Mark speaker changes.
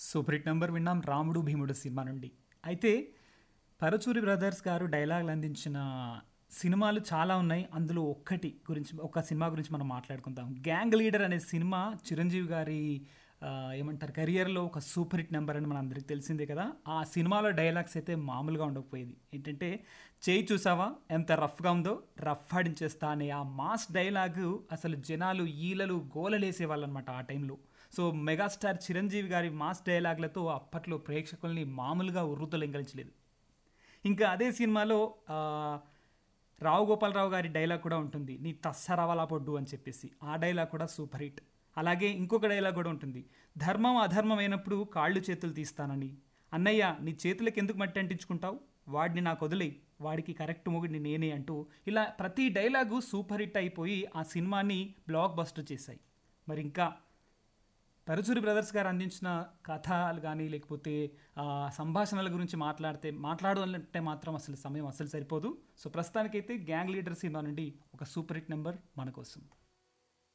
Speaker 1: super hit number విన్నాం రాముడు భీముడు సినిమా నుండి అయితే పరచూరి బ్రదర్స్ గారు డైలాగులు అందించిన సినిమాలు చాలా ఉన్నాయి అందులో ఒక్కటి గురించి ఒక సినిమా గురించి మనం మాట్లాడుకుందాం గ్యాంగ్ లీడర్ అనే సినిమా చిరంజీవి గారి ఆ, ఏమంటారు కెరియర్లో ఒక సూపర్ హిట్ నెంబర్ అని మన అందరికి తెలిసిందే కదా ఆ సినిమాలో డైలాగ్స్ అయితే మామూలుగా ఉండకపోయేది ఏంటంటే చేయి చూసావా ఎంత రఫ్గా ఉందో రఫ్ ఆడించేస్తా అనే ఆ మాస్ డైలాగు అసలు జనాలు ఈలలు గోలలేసేవాళ్ళు అనమాట ఆ టైంలో సో మెగాస్టార్ చిరంజీవి గారి మాస్ డైలాగ్లతో అప్పట్లో ప్రేక్షకుల్ని మామూలుగా ఉర్రుతలింకరించలేదు ఇంకా అదే సినిమాలో ఆ, రావు గోపాలరావు గారి డైలాగ్ కూడా ఉంటుంది నీ తస్సరవలా పొడ్డు అని చెప్పేసి ఆ డైలాగ్ కూడా సూపర్ హిట్ అలాగే ఇంకొక డైలాగ్ కూడా ఉంటుంది ధర్మం అధర్మం అయినప్పుడు కాళ్ళు చేతులు తీస్తానని అన్నయ్య నీ చేతులకు ఎందుకు మట్టి అంటించుకుంటావు వాడిని నాకు వదిలే వాడికి కరెక్ట్ మొగుడిని నేనే అంటూ ఇలా ప్రతి డైలాగు సూపర్ హిట్ అయిపోయి ఆ సినిమాని బ్లాక్ బస్టర్ చేశాయి మరి ఇంకా పరచూరి బ్రదర్స్ గారు అందించిన కథలు కానీ లేకపోతే ఆ, సంభాషణల గురించి మాట్లాడితే మాట్లాడాలంటే మాత్రం అసలు సమయం అసలు సరిపోదు సో ప్రస్తుతానికైతే గ్యాంగ్ లీడర్ సినిమా నుండి ఒక సూపర్ హిట్ నెంబర్ మన కోసం